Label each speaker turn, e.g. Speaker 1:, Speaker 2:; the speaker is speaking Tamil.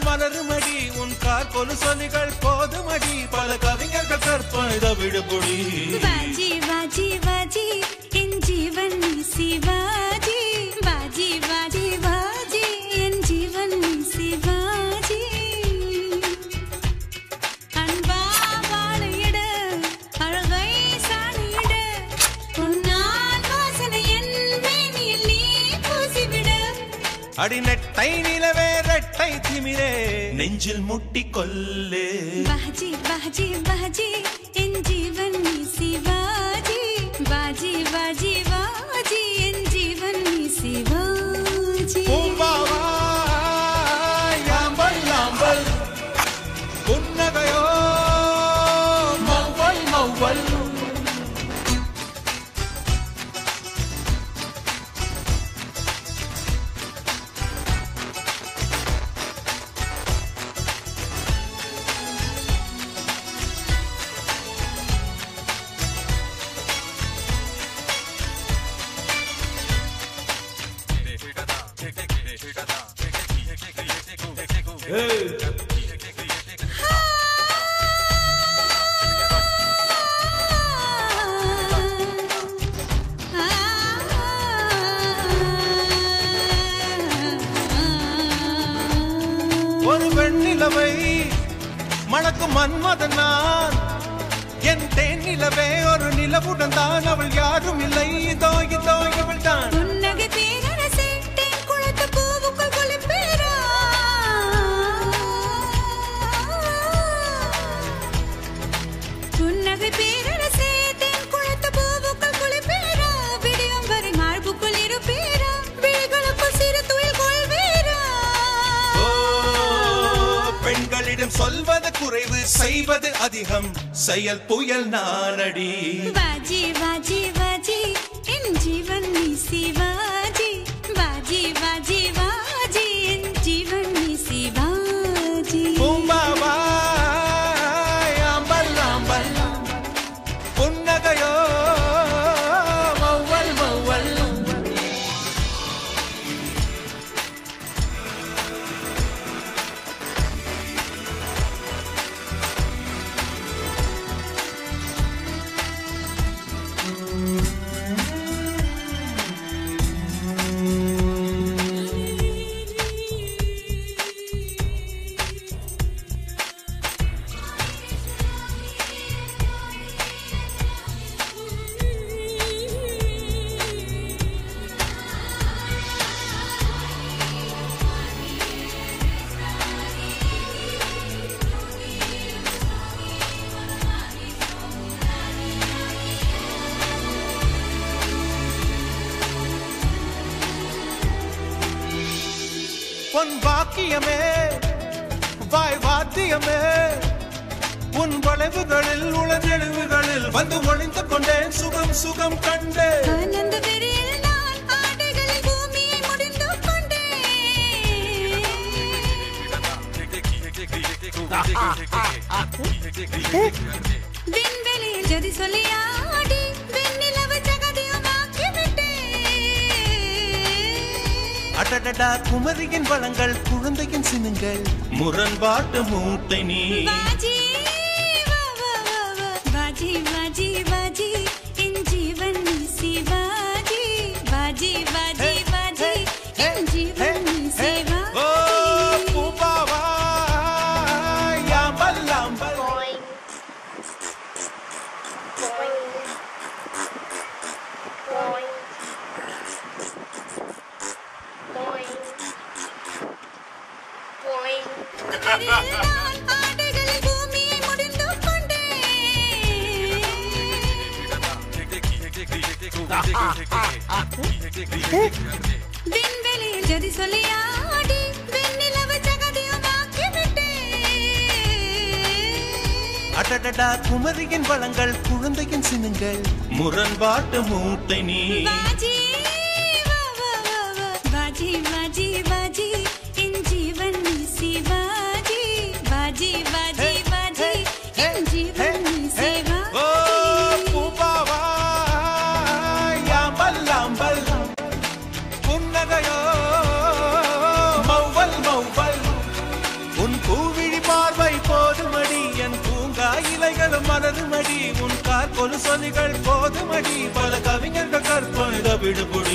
Speaker 1: மலருமடி உன் கால் கொலு சொலிகள் போதுமடி பல கவிஞர்கள் கற்பனை விடுபொடி
Speaker 2: बाजी बाजी बाजी என் ஜீவன் நீ சிவாஜி बाजी बाजी बाजी என் ஜீவன் நீ சிவாஜி அன்பா வாழையிட அழகை சாணியிட உன்னால் வாசனை என் மேனியில் நீ பூசிவிட
Speaker 1: அடி நெட்டை நிலவே ரெட்டை திமிரே நெஞ்சில் முட்டி கொல்லு
Speaker 2: बाजी बाजी बाजी என் ஜீவன் நீ சிவாஜி बाजी बाजी बाजी என் ஜீவன் நீ சிவாஜி
Speaker 1: பூம்பாவாய் யாம்பல் யாம்பல் புன்னகையோ மௌவல் மௌவல் ஒரு வெண்ணிலவை மணக்கும் மன்மதன் நான் என் தேன் நிலவே ஒரு நிலவுடன் தான் அவள் யாரும் இல்லை இதோ இதோ இவள் தான்
Speaker 2: புன்னகை பேரரசே தேன் குளத்து பூவுக்குள் குளிப்பேரா புன்னகை பேரரசே தேன் குளத்து பூவுக்குள் குளிப்பேரா விடியும் வரை மார்புக்குள் இருப்பேரா விழிகளுக்குள் சிறு துயில் கொள்வேரா
Speaker 1: ஓ, பெண்களிடம் சொல்வது குறைவு செய்வது அதிகம் செயல் புயல் நானடி
Speaker 2: बाजी बाजी बाजी इन जीवन नी शिवाजी बाजी बाजी बाजी इन जीवन नी शिवाजी
Speaker 1: பூம்பாவாய் ஆம்பல் ஆம்பல் புன்னகையோ மௌவல் மௌவல் பொன் வாக்கியமே வாய் வாத்தியமே உன் வளைவுகளில் உளநெழுவுகளில் வந்து ஒளிந்து கொண்டேன் சுகம் சுகம் கண்டேன்
Speaker 2: ஆனந்த வெறியில் நான் ஆடைகளில் பூமியை முடிந்து கொண்டேன் விண்வெளியில் ஜதி சொல்லி ஆடி வெண்ணிலவு ஜகதியமாக்கி விட்டேன்
Speaker 1: அடடடா குமரியின் வளங்கள் குழந்தையின் சினுங்கள் முரண்பாட்டு மூட்டை நீ
Speaker 2: बाजी वा वा वा वा बाजी बाजी बाजी इन जीवन नी शिवाजी बाजी बाजी बाजी इन जीवन नी
Speaker 1: ஓ
Speaker 2: शिवाजी
Speaker 1: பூம்பாவாய் ஆம்பல் ஆம்பல்
Speaker 2: வெறியில் நான் ஆடைகளில் பூமியை முடிந்து கொண்டேன் விண்வெளியில் ஜதி சொல்லி ஆடி வெண்ணிலவு ஜகதியமாக்கி விட்டேன்
Speaker 1: அடடடா குமரியின் வளங்கள் குழந்தையின் சினுங்கள் முரண்பாட்டு மூட்டை நீ
Speaker 2: बाजी वा वा वा वा बाजी बाजी बाजी इन जीवन नी शिवाजी बाजी बाजी बाजी इन जीवन नी
Speaker 1: ஓ
Speaker 2: शिवाजी
Speaker 1: பூம்பாவாய் ஆம்பல் ஆம்பல் புன்னகையோ மௌவல் மௌவல் ஒரு சொலிகள் போதுமடி பல கவிஞர்கள் கற்பனை விடுபடும்